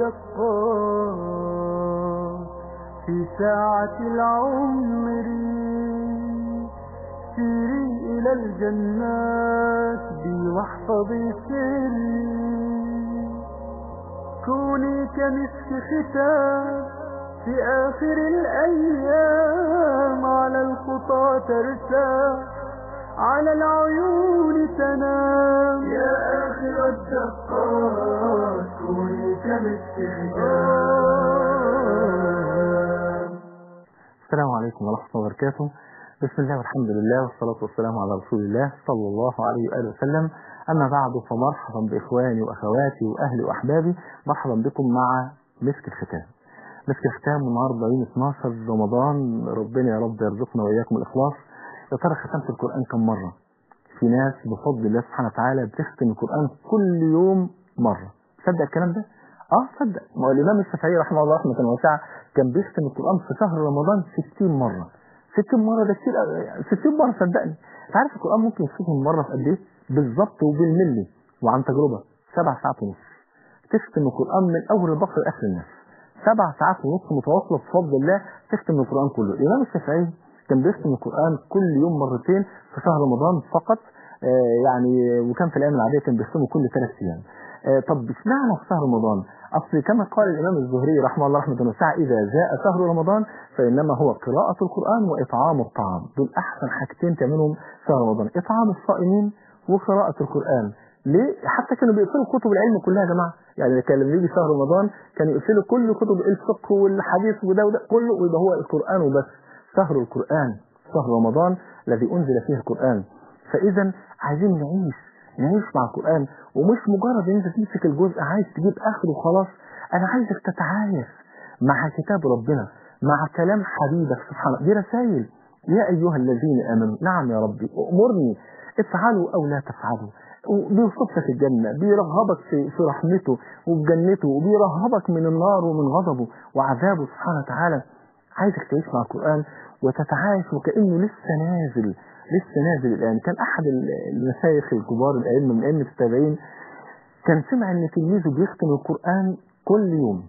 الدقات في ساعة العمر سيري إلى الجنات بي واحفظي سري كوني كمسك ختام في آخر الأيام على الخطى ترتاح على العيون تنام يا آخر الدقات كوني كمسك ختام السلام عليكم ورحمة الله وبركاته بسم الله والحمد لله والصلاة والسلام على رسول الله صلى الله عليه وآله وسلم أما بعد فمرحبا بإخواني وأخواتي وأهلي وأحبابي مرحبا بكم مع مسك الختام مسك الختام النهارده يوم 12 رمضان ربنا يا رب يرزقنا وإياكم الإخلاص يا ترى ختمت القرآن كم مرة؟ في ناس بفضل الله سبحانه وتعالى بتختم القرآن كل يوم مرة تصدق الكلام ده؟ اه صدق ما هو الإمام الشافعي رحمه الله رحمة واسعة كان بيختم القرآن في شهر رمضان 60 مرة 60 مرة ده كتير أوي. 60 مرة صدقني انت عارف القرآن ممكن يختم مرة في قد ايه؟ بالظبط وبالملي وعن تجربة سبع ساعات ونص تختم القرآن من أول البقرة لآخر الناس سبع ساعات ونص متواصلة بفضل الله تختم القرآن كله الإمام الشافعي كان بيختم القرآن كل يوم مرتين في شهر رمضان فقط آه يعني وكان في الأيام العادية كان بيختمه كل ثلاث أيام آه طب اشمعنى في شهر رمضان؟ أصل كما قال الإمام الزهري رحمه الله رحمة واسعة إذا جاء شهر رمضان فإنما هو قراءة القرآن وإطعام الطعام دول أحسن حاجتين تعملهم شهر رمضان إطعام الصائمين وقراءة القرآن ليه؟ حتى كانوا بيقفلوا كتب العلم كلها يا جماعة يعني كان لما يجي شهر رمضان كانوا يقفلوا كل كتب الفقه والحديث وده وده كله ويبقى هو القرآن وبس شهر القرآن شهر رمضان الذي أنزل فيه القرآن فإذا عايزين نعيش نعيش مع القرآن ومش مجرد ان انت تمسك الجزء عايز تجيب اخره وخلاص انا عايزك تتعايش مع كتاب ربنا مع كلام حبيبك سبحانه دي رسائل يا ايها الذين امنوا نعم يا ربي امرني افعلوا او لا تفعلوا بيوصفك في الجنة بيرغبك في, في رحمته وبجنته وبيرهبك من النار ومن غضبه وعذابه سبحانه وتعالى عايزك تعيش مع القرآن وتتعايش وكأنه لسه نازل لسه نازل الآن كان أحد المشايخ الكبار الأئمة من أئمة التابعين كان سمع إن تلميذه بيختم القرآن كل يوم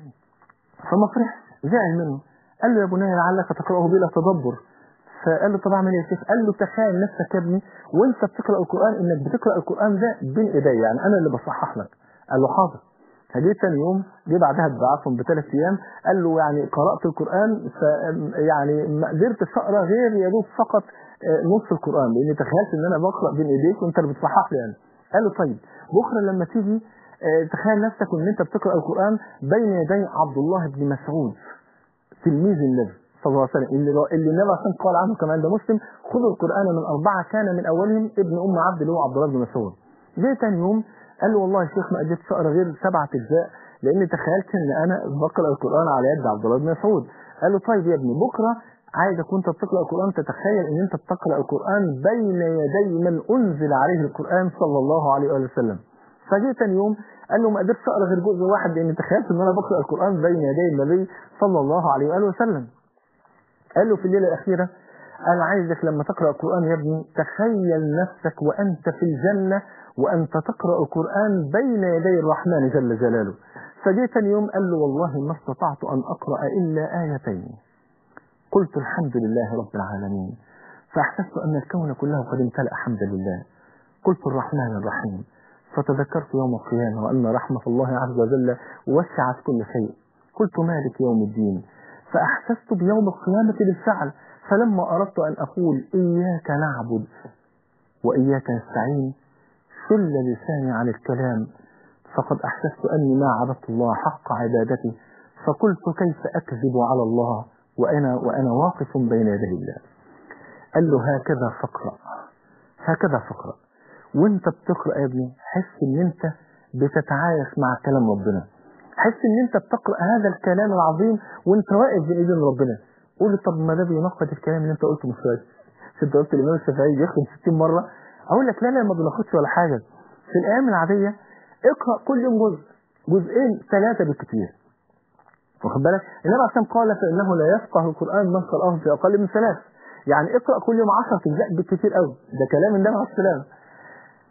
فما فرحش زعل منه قال له يا بني لعلك تقرأه بلا تدبر فقال له طب اعمل ايه يا شيخ؟ قال له تخيل نفسك يا ابني وانت بتقرا القران انك بتقرا القران ده بين ايديا يعني انا اللي بصحح لك قال له حاضر فجيت ثاني يوم جه بعدها بعفوا بثلاث ايام قال له يعني قرات القران ف يعني ما قدرتش اقرا غير يا دوب فقط نص القران لاني تخيلت ان انا بقرا بين ايديك وانت اللي بتصحح لي يعني قال له طيب بكره لما تيجي تخيل نفسك ان انت بتقرا القران بين يدي عبد الله بن مسعود تلميذ النبي صلى الله عليه وسلم اللي اللي النبي عشان قال عنه كمان ده مسلم خذوا القران من اربعه كان من اولهم ابن ام عبد اللي هو عبد الله بن مسعود جه ثاني يوم قال له والله يا شيخ ما قدرتش اقرا غير سبعه اجزاء لان تخيلت ان انا بقرا القران على يد عبد الله بن مسعود قال له طيب يا ابني بكره عايزك وانت بتقرا القران تتخيل ان انت بتقرا القران بين يدي من انزل عليه القران صلى الله عليه واله وسلم فجه ثاني يوم قال له ما قدرتش اقرا غير جزء واحد لان تخيلت ان انا بقرا القران بين يدي النبي صلى الله عليه واله وسلم قال له في الليله الاخيره قال عايزك لما تقرا القران يا ابني تخيل نفسك وانت في الجنه وانت تقرا القران بين يدي الرحمن جل جلاله فجه ثاني يوم قال له والله ما استطعت ان اقرا الا ايتين قلت الحمد لله رب العالمين فاحسست ان الكون كله قد امتلأ حمدا لله قلت الرحمن الرحيم فتذكرت يوم القيامة وأن رحمة الله عز وجل وسعت كل شيء قلت مالك يوم الدين فأحسست بيوم القيامة بالفعل فلما أردت أن أقول إياك نعبد وإياك نستعين شل لساني عن الكلام فقد أحسست أني ما عبدت الله حق عبادته فقلت كيف أكذب على الله وأنا, وأنا واقف بين يدي الله قال له هكذا فاقرأ هكذا فاقرأ وانت بتقرأ يا ابني حس ان انت بتتعايش مع كلام ربنا حس ان انت بتقرأ هذا الكلام العظيم وانت واقف بين ايدين ربنا قول طب ما ده بينقض الكلام اللي انت قلته من شويه انت قلت الامام الشافعي بيختم 60 مره اقول لك لا لا ما بناخدش ولا حاجه في الايام العاديه اقرا كل يوم جزء جزئين ثلاثه بالكثير واخد بالك النبي عليه الصلاه قال فانه لا يفقه القران من قرأه في اقل من ثلاث يعني اقرا كل يوم 10 اجزاء بالكثير قوي ده كلام النبي عليه السلام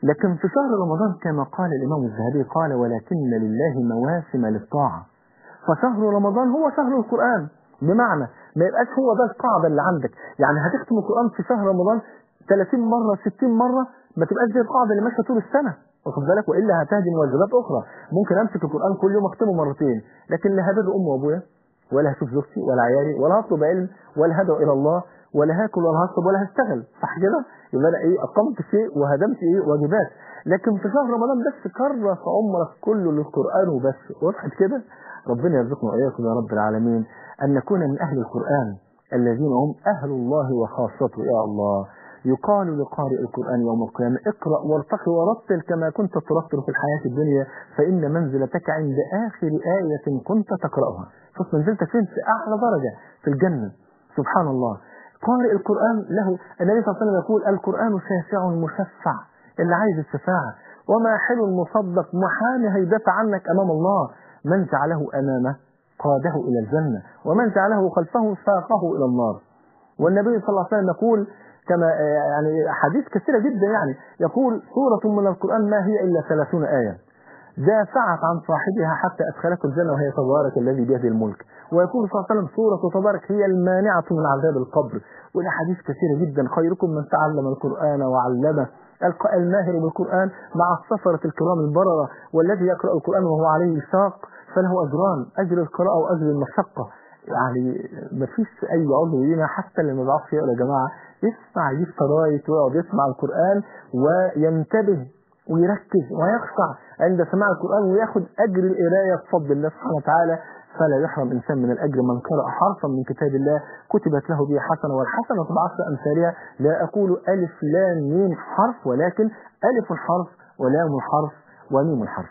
لكن في شهر رمضان كما قال الإمام الذهبي قال ولكن لله مواسم للطاعة فشهر رمضان هو شهر القرآن بمعنى ما يبقاش هو ده القاعدة اللي عندك يعني هتختم القرآن في شهر رمضان 30 مرة 60 مرة ما تبقاش دي القاعدة اللي ماشية طول السنة واخد بالك والا هتهدم واجبات اخرى ممكن امسك القران كل يوم اختمه مرتين لكن لا هدد امي وابويا ولا هشوف زوجتي ولا عيالي ولا هطلب علم ولا هدعو الى الله ولا هاكل ولا هشرب ولا هشتغل صح كده يبقى انا ايه اقمت شيء وهدمت ايه واجبات لكن في شهر رمضان بس كرس عمرك كله للقران وبس وضحت كده ربنا يرزقنا واياكم يا رب العالمين ان نكون من اهل القران الذين هم اهل الله وخاصته يا الله يقال لقارئ القرآن يوم القيامة اقرأ وارتقي ورتل كما كنت ترتل في الحياة الدنيا فإن منزلتك عند آخر آية كنت تقرأها شوف منزلتك فين في أعلى درجة في الجنة سبحان الله قارئ القرآن له النبي صلى الله عليه وسلم يقول القرآن شافع مشفع اللي عايز الشفاعة وما حلو المصدق محامي هيدافع عنك أمام الله من جعله أمامه قاده إلى الجنة ومن جعله خلفه ساقه إلى النار والنبي صلى الله عليه وسلم يقول كما يعني حديث كثيرة جدا يعني يقول سورة من القرآن ما هي إلا 30 آية دافعت عن صاحبها حتى أدخلته الجنة وهي تبارك الذي بيده الملك ويقول صلى الله عليه وسلم سورة تبارك هي المانعة من عذاب القبر والأحاديث كثيرة جدا خيركم من تعلم القرآن وعلمه الماهر بالقرآن مع السفرة الكرام البررة والذي يقرأ القرآن وهو عليه شاق فله أجران أجر القراءة وأجر المشقة يعني ما فيش أي عضو لينا حتى اللي ما بيعرفش يقرا يا جماعة يسمع يجيب شرايط ويقعد يسمع القرآن وينتبه ويركز ويخشع عند سماع القرآن وياخد أجر القراية بفضل الله سبحانه وتعالى فلا يحرم إنسان من الأجر من قرأ حرفا من كتاب الله كتبت له به حسنة والحسنة بعشر أمثالها لا أقول ألف لام ميم حرف ولكن ألف حرف ولام حرف وميم حرف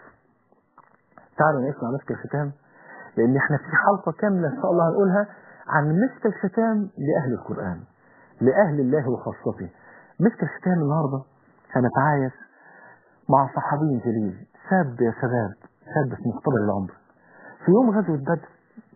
تعالوا نسمع مسك الختام لأن احنا في حلقة كاملة إن شاء الله هنقولها عن مسك الختام لأهل القرآن لأهل الله وخاصته مسك الختام النهاردة هنتعايش مع صحابي جليل شاب يا شباب شاب في مقتبل العمر في يوم غزوة بدر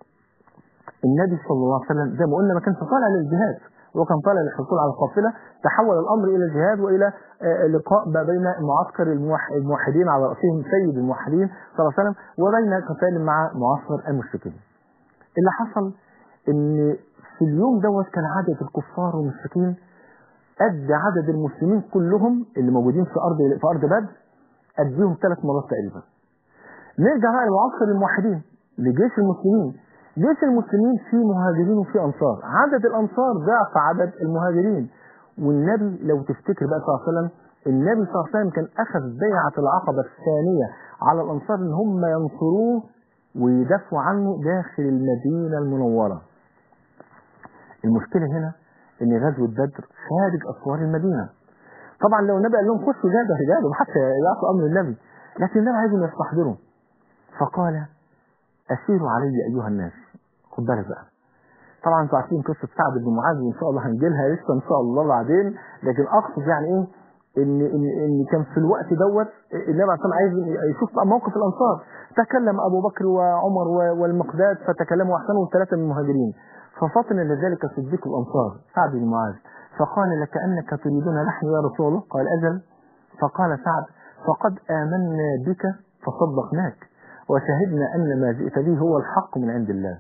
النبي صلى الله عليه وسلم زي ما قلنا ما كانش طالع للجهاد هو كان طالع للحصول على القافلة تحول الأمر إلى الجهاد وإلى لقاء ما بين معسكر الموحدين على رأسهم سيد الموحدين صلى الله عليه وسلم وبين قتال مع معسكر المشركين اللي حصل ان في اليوم دوت كان عدد الكفار والمشركين قد عدد المسلمين كلهم اللي موجودين في ارض في ارض بدر قديهم ثلاث مرات تقريبا. نرجع بقى لمعسكر الموحدين لجيش المسلمين. جيش المسلمين فيه مهاجرين وفيه انصار، عدد الانصار ضعف عدد المهاجرين. والنبي لو تفتكر بقى صلى الله عليه وسلم النبي صلى الله عليه وسلم كان اخذ بيعه العقبه الثانيه على الانصار ان هم ينصروه ويدافعوا عنه داخل المدينه المنوره. المشكلة هنا ان غزوة بدر خارج اسوار المدينة طبعا لو النبي قال لهم خشوا جادوا رجالهم حتى يعطوا امر النبي لكن النبي عايزهم يستحضروا فقال اسيروا علي ايها الناس خد بالك بقى طبعا انتوا عارفين قصة سعد بن معاذ وان شاء الله هنجيلها لسه ان شاء الله بعدين لكن اقصد يعني ايه ان ان ان كان في الوقت دوت النبي عليه الصلاه عايز يشوف بقى موقف الانصار تكلم ابو بكر وعمر والمقداد فتكلموا احسنهم ثلاثه من المهاجرين ففطن لذلك صديق الأنصار سعد بن معاذ فقال لكأنك تريدون نحن يا رسول الله قال أجل فقال سعد فقد آمنا بك فصدقناك وشهدنا أن ما جئت به هو الحق من عند الله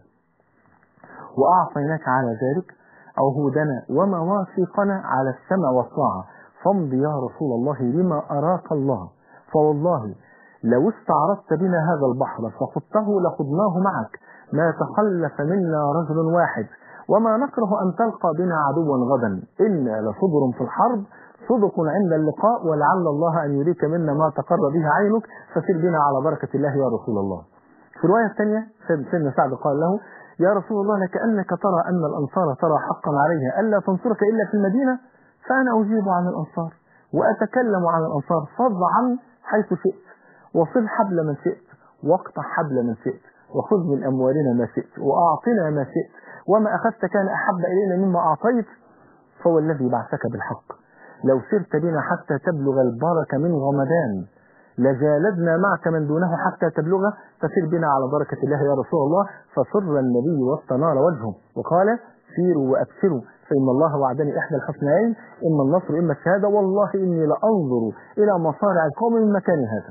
وأعطيناك على ذلك عهودنا ومواثيقنا على السمع والطاعة فامض يا رسول الله لما أراك الله فوالله لو استعرضت بنا هذا البحر فخضته لخضناه معك ما تخلف منا رجل واحد وما نكره أن تلقى بنا عدوا غدا إنا لصبر في الحرب صدق عند اللقاء ولعل الله أن يريك منا ما تقر به عينك فسر بنا على بركة الله يا رسول الله في الرواية الثانية سيدنا سعد قال له يا رسول الله لكأنك ترى أن الأنصار ترى حقا عليها ألا تنصرك إلا في المدينة فأنا أجيب عن الأنصار وأتكلم عن الأنصار فض عن حيث شئت وصل حبل من شئت واقطع حبل من شئت وخذ من أموالنا ما شئت وأعطنا ما شئت وما أخذت كان أحب إلينا مما أعطيت فهو الذي بعثك بالحق لو سرت بنا حتى تبلغ البركة من غمدان لجالدنا معك من دونه حتى تبلغه فسر بنا على بركة الله يا رسول الله فسر النبي واستنار وجهه وقال سيروا وأبشروا فإن الله وعدني إحدى الحسنيين إما النصر إما الشهادة والله إني لأنظر إلى مصارع القوم من مكان هذا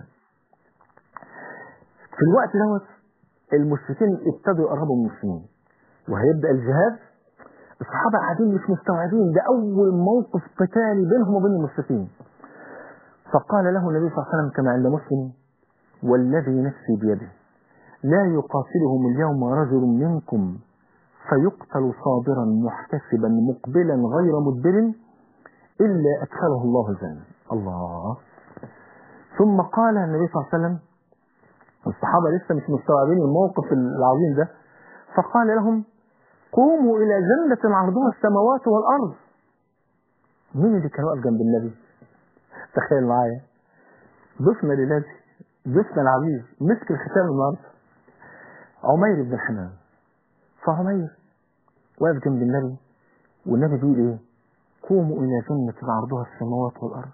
في الوقت دوت المشركين ابتدوا يقربوا من المسلمين وهيبدأ الجهاد الصحابة قاعدين مش مستوعبين ده أول موقف قتالي بينهم وبين المشركين فقال له النبي صلى الله عليه وسلم كما عند مسلم والذي نفسي بيده لا يقاتلهم اليوم رجل منكم فيقتل صابرا محتسبا مقبلا غير مدبر إلا أدخله الله الجنة الله ثم قال النبي صلى الله عليه وسلم الصحابة لسه مش مستوعبين الموقف العظيم ده فقال لهم قوموا إلى جنة عرضها السماوات والأرض مين اللي كان واقف جنب النبي تخيل معايا ضيفنا ليلاتي ضيفنا العزيز مسك الختام النهارده عمير بن حمام فعمير واقف جنب النبي والنبي بيقول ايه قوموا الى جنة عرضها السماوات والارض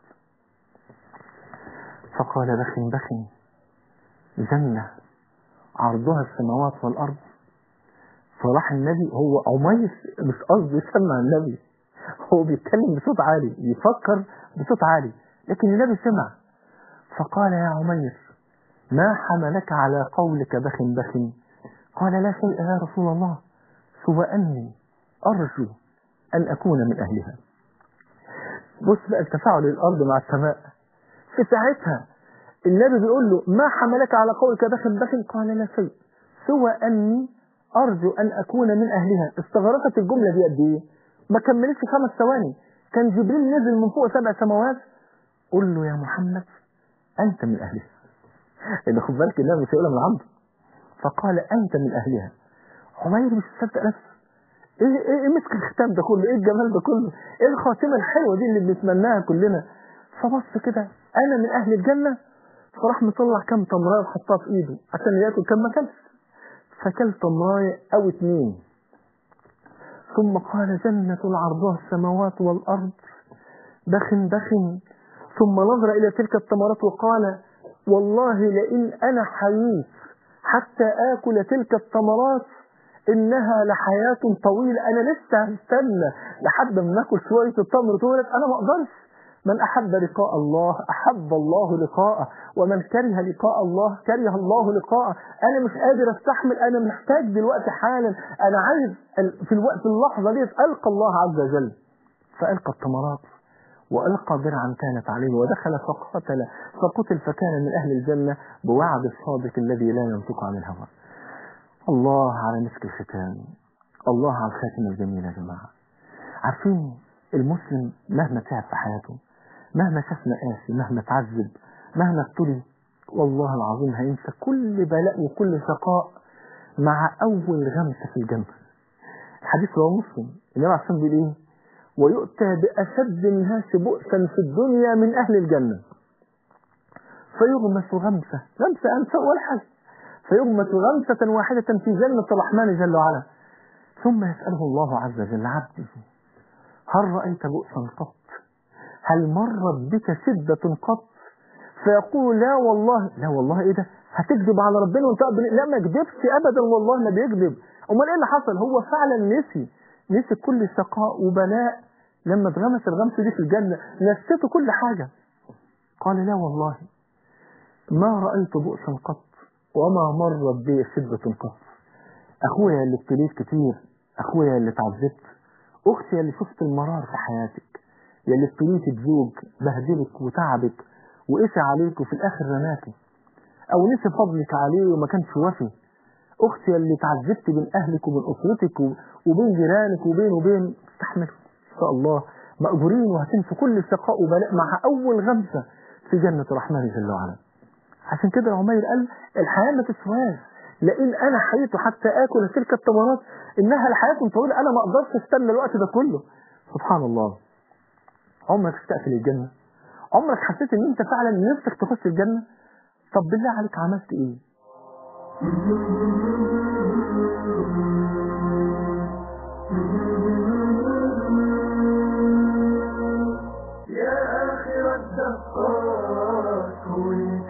فقال بخ بخ جنة عرضها السماوات والارض فراح النبي هو عمير مش قصده يسمع النبي هو بيتكلم بصوت عالي يفكر بصوت عالي لكن النبي سمع فقال يا عمير ما حملك على قولك بخ بخ قال لا شيء يا رسول الله سوى أني أرجو أن أكون من أهلها بص بقى التفاعل الأرض مع السماء في ساعتها النبي بيقول له ما حملك على قولك بخ بخ قال لا شيء سوى أني أرجو أن أكون من أهلها استغرقت الجملة دي قد إيه ما كملتش خمس ثواني كان جبريل نزل من فوق سبع سماوات قل له يا محمد أنت من أهلها إن خد بالك النبي مش هيقولها من عنده فقال أنت من أهلها عمير مش مصدق نفسه إيه إيه إيه مسك الختام ده كله إيه الجمال ده كله إيه الخاتمة الحلوة دي اللي بنتمناها كلنا فبص كده أنا من أهل الجنة فراح مطلع كام تمراية وحطها في إيده عشان ياكل كام ما كلش فكل تمراية أو اتنين ثم قال جنة عرضها السماوات والأرض بخ بخ ثم نظر إلى تلك التمرات وقال والله لئن أنا حييت حتى آكل تلك التمرات إنها لحياة طويلة أنا لسه هستنى لحد ما ناكل شوية التمر دولت أنا ما أقدرش من أحب لقاء الله أحب الله لقاءه ومن كره لقاء الله كره الله لقاءه أنا مش قادر أستحمل أنا محتاج دلوقتي حالا أنا عايز في الوقت في اللحظة دي ألقى الله عز وجل فألقى التمرات وألقى درعا كانت عليه ودخل فقتل فقتل فكان من أهل الجنة بوعد الصادق الذي لا ينطق عن الهوى الله على مسك الختام الله على الخاتمة الجميلة يا جماعة عارفين المسلم مهما تعب في حياته مهما شاف مآسي مهما تعذب مهما ابتلي والله العظيم هينسى كل بلاء وكل شقاء مع أول غمسة في الجنة الحديث رواه مسلم النبي عليه الصلاة بيقول إيه ويؤتى بأشد الناس بؤسا في الدنيا من أهل الجنة فيغمس غمسة غمسة أنسى ولا حاجة فيغمس غمسة واحدة في جنة الرحمن جل وعلا ثم يسأله الله عز وجل عبده هل رأيت بؤسا قط هل مرت بك شدة قط فيقول لا والله لا والله ايه ده هتكذب على ربنا وانت لا ما كذبش ابدا والله ما بيكذب امال ايه اللي حصل هو فعلا نسي نسي كل شقاء وبلاء لما اتغمس الغمسه دي في الجنه نسيته كل حاجه قال لا والله ما رايت بؤسا قط وما مرت بي شده قط اخويا اللي ابتليت كتير اخويا اللي اتعذبت اختي اللي شفت المرار في حياتك يا اللي ابتليت بزوج بهدلك وتعبك وقسى عليك وفي الاخر رماكي او نسي فضلك عليه وما كانش وافي اختي اللي اتعذبت بين اهلك وبين اسرتك وبين جيرانك وبين وبين استحمل ان شاء الله مأجورين وهتنسوا كل شقاء وبلاء مع اول غمسه في جنه الرحمن جل وعلا عشان كده عمير قال الحياه ما تسواش لئن انا حييت حتى اكل تلك التمرات انها لحياه طويله انا ما اقدرش استنى الوقت ده كله سبحان الله عمرك استقفل الجنه عمرك حسيت ان انت فعلا نفسك تخش الجنه طب بالله عليك عملت ايه يا آخر الدقات كنت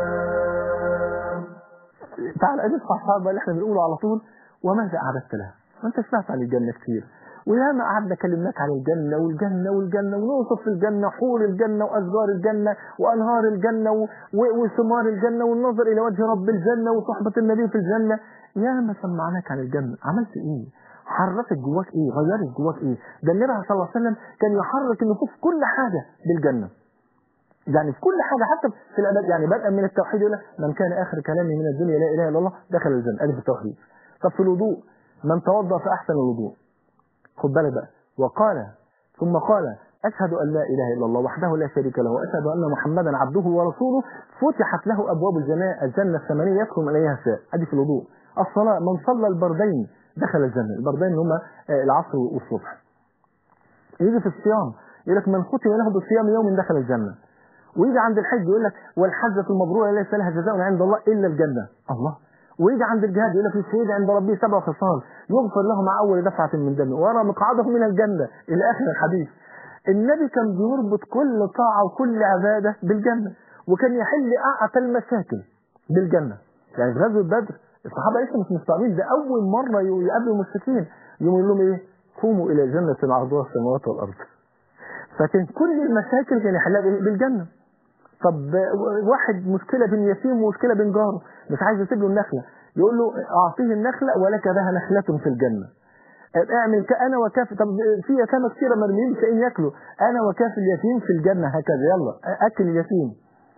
بالختام تعال نسمع الصعب اللي احنا بنقوله على طول وماذا أعددت لها ما انت سمعت عن الجنة كتير وياما قعدنا كلمناك عن الجنة والجنة والجنة ونوصف في الجنة حور الجنة وأشجار الجنة وأنهار الجنة و- و- وثمار الجنة والنظر إلى وجه رب الجنة وصحبة النبي في الجنة ياما سمعناك عن الجنة عملت إيه؟ حركت جواك إيه؟ غيرت جواك إيه؟ ده النبي صلى الله عليه وسلم كان يحرك النفوس كل حاجة بالجنة يعني في كل حاجة حتى في العباد يعني بدءا من التوحيد يقول لك من كان آخر كلامه من الدنيا لا إله إلا الله دخل الجنة ألف التوحيد طب في الوضوء من توضأ فأحسن الوضوء خد بالك بقى وقال ثم قال أشهد أن لا إله إلا الله وحده لا شريك له وأشهد أن محمدا عبده ورسوله فتحت له أبواب الجنة الجنة الثمانية يدخل إليها ساء أدي في الوضوء الصلاة من صلى البردين دخل الجنة البردين هما آه، العصر والصبح يجي في الصيام يقول لك من ختم له بصيام يوم دخل الجنة ويجي عند الحج يقول لك والحجة المبرورة ليس لها جزاء عند الله إلا الجنة الله ويجي عند الجهاد يقول لك الشهيد عند ربه سبع خصال يغفر له مع أول دفعة من دمه ويرى مقعده من الجنة إلى آخر الحديث النبي كان بيربط كل طاعة وكل عبادة بالجنة وكان يحل أعتى المشاكل بالجنة يعني في غزوة بدر الصحابة لسه مش مستوعبين ده أول مرة يقابلوا المشركين يقوم يقول لهم إيه قوموا إلى جنة عرضها السماوات والأرض فكان كل المشاكل كان يحلها بإيه؟ بالجنة طب واحد مشكلة بين يتيم ومشكلة بين جاره مش عايز يسيب له النخلة يقول له أعطيه النخلة ولك بها نخلة في الجنة اعمل كأنا وكاف طب في يتامى كثيرة مرميين مش لاقيين ياكلوا أنا وكاف اليتيم في الجنة هكذا يلا أكل اليتيم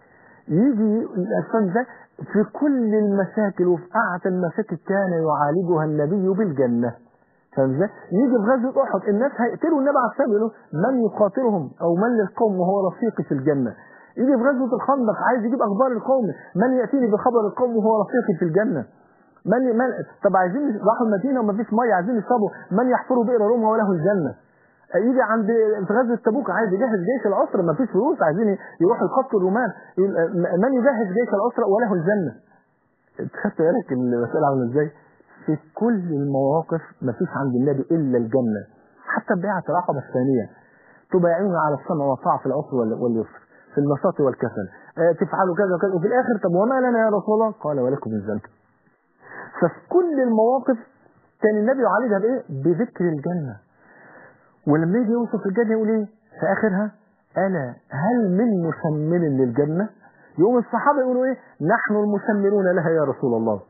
يجي الأسفل ده في كل المشاكل وفي أعتى المشاكل كان يعالجها النبي بالجنة فاهم ازاي؟ يجي في غزوة أحد الناس هيقتلوا النبي عليه السلام يقولوا من يقاتلهم أو من للقوم وهو رفيقي في الجنة يجي في غزوة الخندق عايز يجيب أخبار القوم من يأتيني بخبر القوم وهو رفيقي في الجنة من من طب عايزين راحوا المدينة ومفيش مية عايزين يشربوا من يحفروا بئر روما وله الجنة يجي عند في غزوة تبوك عايز يجهز جيش الأسرة مفيش فلوس عايزين يروحوا يقتلوا الرومان يقول من يجهز جيش الأسرة وله الجنة خدت بالك المسألة عاملة ازاي؟ في كل المواقف مفيش عند النبي إلا الجنة حتى بيعة العقبة الثانية تبايعون على السمع والطاعة في العسر واليسر في النشاط والكسل آه تفعلوا كذا وكذا وفي الآخر طب وما لنا يا رسول الله قال ولكم الجنة ففي كل المواقف كان النبي يعالجها بإيه؟ بذكر الجنة ولما يجي يوصف الجنة يقول إيه؟ في آخرها ألا هل من مسمر للجنة؟ يقوم الصحابة يقولوا إيه؟ نحن المسمرون لها يا رسول الله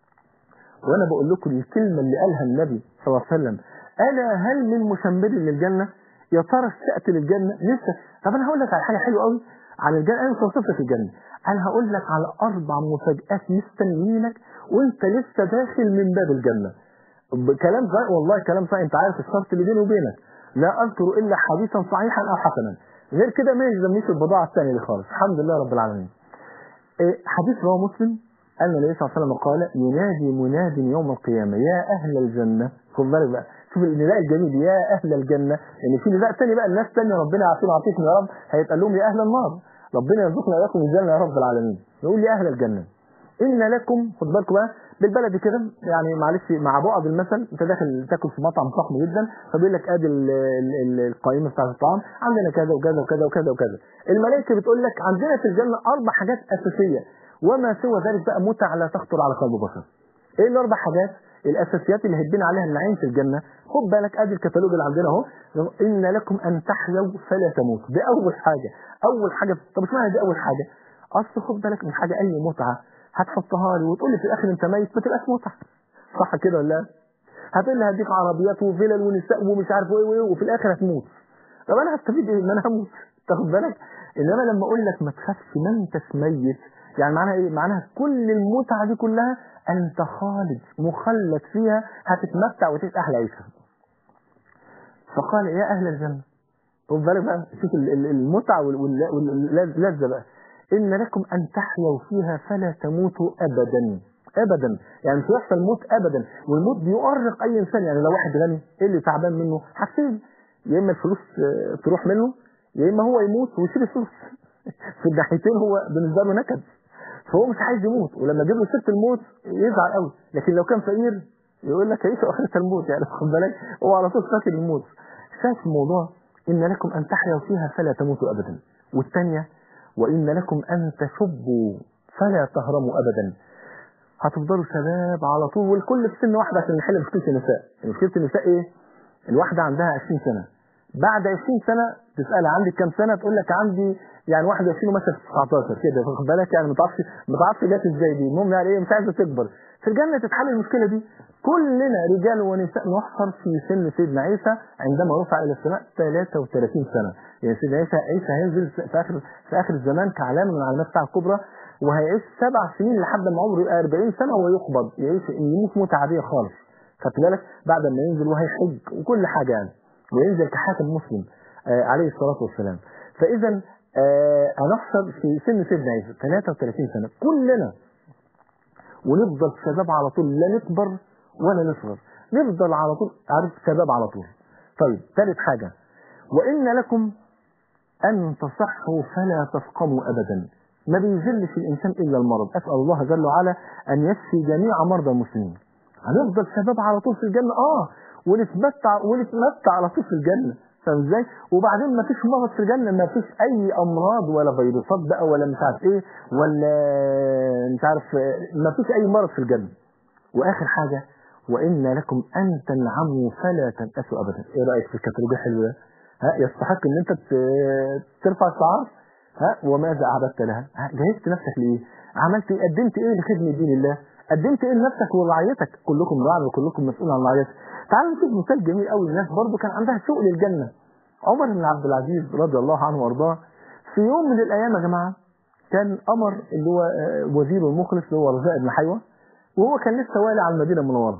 وأنا بقول لكم الكلمة اللي قالها النبي صلى الله عليه وسلم ألا هل من مسمر للجنة؟ يا ترى اشتقت للجنة؟ لسه طب أنا هقول لك على حاجة حلوة قوي عن الجنة أنا مش هوصف لك الجنة أنا هقول لك على أربع مفاجآت مستنيينك وأنت لسه داخل من باب الجنة كلام صحيح والله كلام صحيح أنت عارف الشرط اللي بيني وبينك لا أذكر إلا حديثا صحيحا أو حسنا غير كده ما يلزمنيش البضاعة الثانية دي خالص الحمد لله رب العالمين إيه حديث رواه مسلم أن النبي صلى الله عليه وسلم قال ينادي مناد يوم القيامة يا أهل الجنة خد بالك بقى شوف النداء الجميل يا أهل الجنة يعني في نداء ثاني بقى الناس ثانيه ربنا يعافينا ويعافيكم يا رب هيتقال لهم يا أهل النار ربنا يرزقنا وإياكم الجنة يا رب العالمين يقول يا أهل الجنة إن لكم خد بالكم بقى بالبلد كده يعني معلش مع بعض المثل انت داخل تاكل في مطعم فخم جدا فبيقول لك ادي القائمه بتاعت الطعام عندنا كذا وكذا وكذا وكذا وكذا الملائكه بتقول لك عندنا في الجنه اربع حاجات اساسيه وما سوى ذلك بقى متع لا تخطر على قلب بشر ايه الاربع حاجات الاساسيات اللي هدينا عليها النعيم في الجنه خد بالك ادي الكتالوج اللي عندنا اهو ان لكم ان تحيوا فلا تموتوا دي اول حاجه اول حاجه طب اشمعنى دي اول حاجه اصل خد بالك من حاجه اي متعه هتحطها لي وتقول لي في الاخر انت ميت ما تبقاش متعه صح كده ولا لا هتقول لي هديك عربيات وفلل ونساء ومش عارف ايه وايه وفي الاخر هتموت طب انا هستفيد ايه ان انا هموت تاخد بالك انما لما اقول لك ما تخافش ما انتش ميت يعني معناها ايه معناها كل المتعه دي كلها انت خالد مخلد فيها هتتمتع وتعيش احلى عيشه فقال يا اهل الجنه خد بالك بقى شوف المتعه واللذه بقى إن لكم أن تحيوا فيها فلا تموتوا أبدا أبدا يعني مش هيحصل موت أبدا والموت بيؤرق أي إنسان يعني لو واحد غني إيه اللي تعبان منه حاجتين يا إما الفلوس تروح منه يا إما هو يموت ويسيب الفلوس في الناحيتين هو بالنسبة له نكد فهو مش عايز يموت ولما يجيب له سيره الموت يزعل قوي لكن لو كان فقير يقول لك عيش اخرة الموت يعني خد بالك هو على طول فاكر الموت شايف الموضوع ان لكم ان تحيوا فيها فلا تموتوا ابدا والثانيه وإن لكم أن تشبوا فلا تهرموا أبدا هتفضلوا شباب على طول والكل في سن واحده عشان نحل مشكله النساء مشكله النساء ايه الواحده عندها 20 سنه بعد 20 سنه تسالها عندك كام سنه تقول لك عندي يعني 21 ومثلا 19 كده واخد بالك يعني ما تعرفش ما تعرفش جت ازاي دي المهم يعني ايه مش عايزه تكبر في الجنه تتحل المشكله دي كلنا رجال ونساء نحصر في سن سيدنا عيسى عندما رفع الى السماء 33 سنه يعني سيدنا عيسى عيسى هينزل في اخر في اخر الزمان كعلامه من علامات الساعه الكبرى وهيعيش سبع سنين لحد ما عمره يبقى 40 سنه ويقبض يعيش يموت موت عاديه خالص خدت بالك بعد ما ينزل وهيحج وكل حاجه يعني وينزل كحاكم مسلم آه عليه الصلاه والسلام فاذا آه هنحصل في سن سيدنا عيسى 33 سنه كلنا ونفضل شباب على طول لا نكبر ولا نصغر نفضل على طول عارف شباب على طول طيب ثالث حاجه وان لكم ان تصحوا فلا تسقموا ابدا ما بيذلش الانسان الا المرض اسال الله جل وعلا ان يشفي جميع مرضى المسلمين هنفضل شباب على طول في الجنه اه ونتمتع ونتمتع على طول في الجنه فاهم ازاي؟ وبعدين ما فيش مرض في الجنه ما فيش اي امراض ولا فيروسات بقى ولا مش عارف ايه ولا مش عارف ما فيش اي مرض في الجنه. واخر حاجه وان لكم ان تنعموا فلا تنأسوا ابدا. ايه رايك في الكتالوج الحلو ده؟ ها يستحق ان انت ت- ترفع الشعار ها وماذا اعددت لها؟ ها جهزت نفسك لايه؟ عملت ايه؟ قدمت ايه لخدمه دين الله؟ قدمت ايه لنفسك ورعايتك؟ كلكم راع وكلكم مسؤول عن رعايتك. تعالوا نشوف مثال جميل قوي الناس برضو كان عندها شوق للجنه. عمر بن عبد العزيز رضي الله عنه وارضاه في يوم من الايام يا جماعه كان امر اللي هو آه، وزيره المخلص اللي هو رجاء بن حيوه وهو كان لسه والي على المدينه المنوره.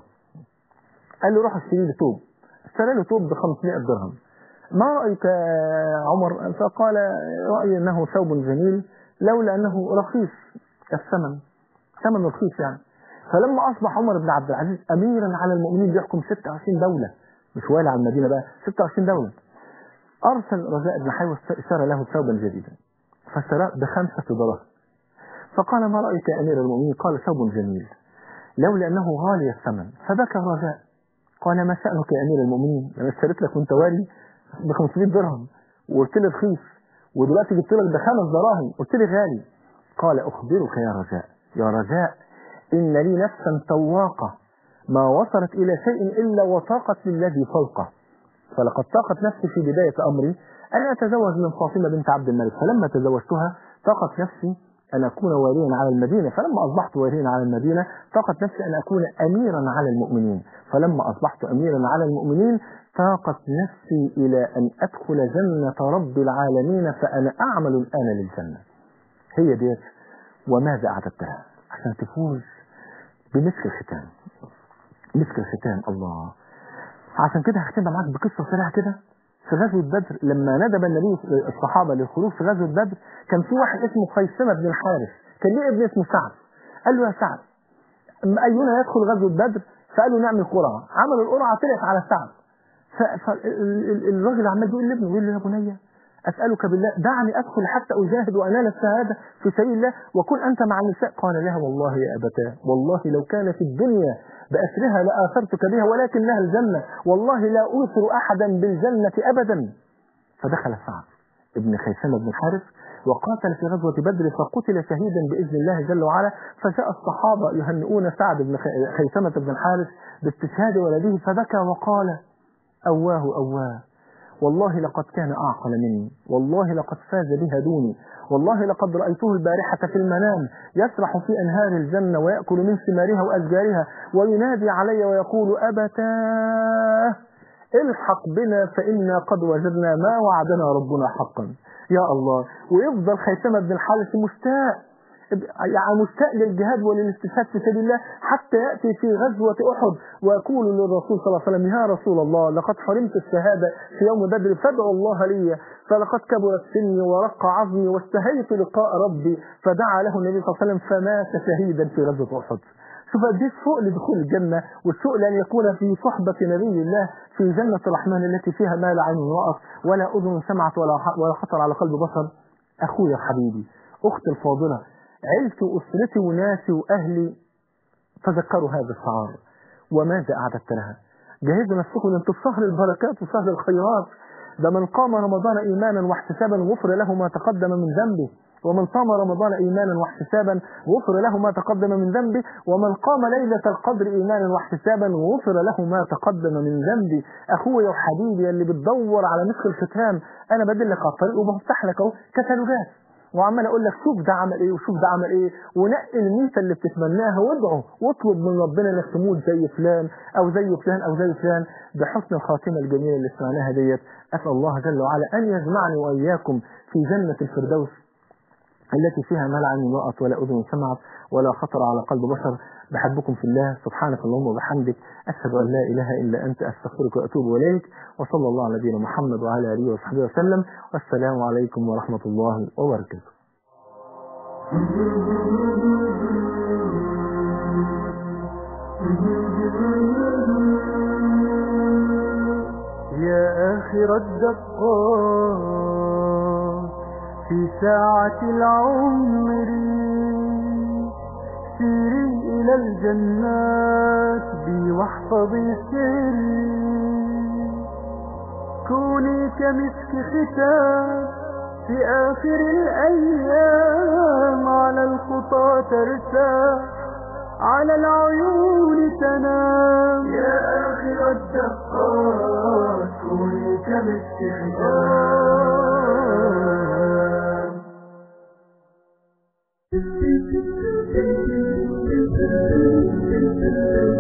قال له روح اشتري لي ثوب. اشترى له ثوب ب 500 درهم. ما رايك يا عمر؟ فقال رايي انه ثوب جميل لولا انه رخيص الثمن. ثمن رخيص يعني. فلما اصبح عمر بن عبد العزيز اميرا على المؤمنين بيحكم 26 دوله مش والي على المدينه بقى 26 دوله. أرسل رجاء بن حيوة اشترى له ثوبا جديدا فاشتراه بخمسة دراهم فقال ما رأيك يا أمير المؤمنين قال ثوب جميل لولا أنه غالي الثمن فبكى رجاء قال ما شأنك يا أمير المؤمنين أنا اشتريت لك وأنت والي ب 500 درهم وقلت لي رخيص ودلوقتي جبت لك بخمس دراهم قلت لي غالي قال أخبرك يا رجاء يا رجاء إن لي نفسا تواقة ما وصلت إلى شيء إلا وطاقت للذي فوقه فلقد طاقت نفسي في بداية أمري أن أتزوج من فاطمة بنت عبد الملك فلما تزوجتها طاقت نفسي أن أكون واليا على المدينة فلما أصبحت واليا على المدينة طاقت نفسي أن أكون أميرا على المؤمنين فلما أصبحت أميرا على المؤمنين طاقت نفسي إلى أن أدخل جنة رب العالمين فأنا أعمل الآن للجنة هي ديت وماذا أعددت لها عشان تفوز بمسك الختام مسك الختام الله عشان كده هختمها معاك بقصه سريعه كده في غزوه بدر لما ندب النبي الصحابه للخروج في غزوه بدر كان في واحد اسمه خيثمه بن الحارث كان ليه ابن اسمه سعد قال له يا سعد أما اينا يدخل غزوه بدر فقالوا نعمل قرعه عملوا القرعه طلعت على سعد فالراجل عمال بيقول لابنه بيقول له يا بني اسالك بالله دعني ادخل حتى اجاهد وانال الشهاده في سبيل الله وكن انت مع النساء قال لها والله يا ابتاه والله لو كانت الدنيا باسرها لاثرتك بها ولكنها الجنه والله لا اوثر احدا بالجنه ابدا فدخل سعد ابن خيثمه بن الحارث وقاتل في غزوة بدر فقتل شهيدا بإذن الله جل وعلا فجاء الصحابة يهنئون سعد بن خيثمة بن الحارث باستشهاد ولده فبكى وقال أواه أواه والله لقد كان أعقل مني والله لقد فاز بها دوني والله لقد رأيته البارحة في المنام يسرح في أنهار الجنة ويأكل من ثمارها وأشجارها وينادي علي ويقول أبتاه الحق بنا فإنا قد وجدنا ما وعدنا ربنا حقا يا الله ويفضل خيثمة بن الحارث مشتاق يعني مشتاق للجهاد وللاستشهاد في سبيل الله حتى يأتي في غزوة أحد ويقول للرسول صلى الله عليه وسلم يا رسول الله لقد حرمت الشهادة في يوم بدر فادعوا الله لي فلقد كبرت سني ورق عظمي واشتهيت لقاء ربي فدعا له النبي صلى الله عليه وسلم فمات شهيدا في غزوة أحد شوف قد ايه الشوق لدخول الجنة والشوق لأن يكون في صحبة نبي الله في جنة الرحمن التي فيها ما لا عين رأت ولا أذن سمعت ولا ولا خطر على قلب بشر أخويا حبيبي أختي الفاضلة عيلتي وأسرتي وناسي وأهلي تذكروا هذا الشعار وماذا أعددت لها جهزوا نفسكم لأن شهر البركات وشهر الخيرات ده من قام رمضان إيمانا واحتسابا غفر له ما تقدم من ذنبه ومن صام رمضان إيمانا واحتسابا غفر له ما تقدم من ذنبه ومن قام ليلة القدر إيمانا واحتسابا غفر له ما تقدم من ذنبي أخويا وحبيبي اللي بتدور على مسك الختام أنا بدلك على الطريق وبفتح لك أهو كتالوجات وعمال اقول لك شوف ده عمل ايه وشوف ده عمل ايه ونقي الميته اللي بتتمناها وادعه واطلب من ربنا انك تموت زي فلان او زي فلان او زي فلان بحسن الخاتمه الجميله اللي سمعناها ديت اسال الله جل وعلا ان يجمعني واياكم في جنه الفردوس التي فيها ما لا عين رأت ولا أذن سمعت ولا خطر على قلب بشر بحبكم في الله سبحانك اللهم وبحمدك أشهد أن لا إله إلا أنت أستغفرك وأتوب إليك وصلى الله على نبينا محمد وعلى آله وصحبه وسلم والسلام عليكم ورحمة الله وبركاته يا آخر الدقات في ساعة العمر سيري إلى الجنات بي واحفظي سري كوني كمسك ختام في آخر الأيام على الخطى ترتاح على العيون تنام يا آخر الدقات كوني كمسك ختام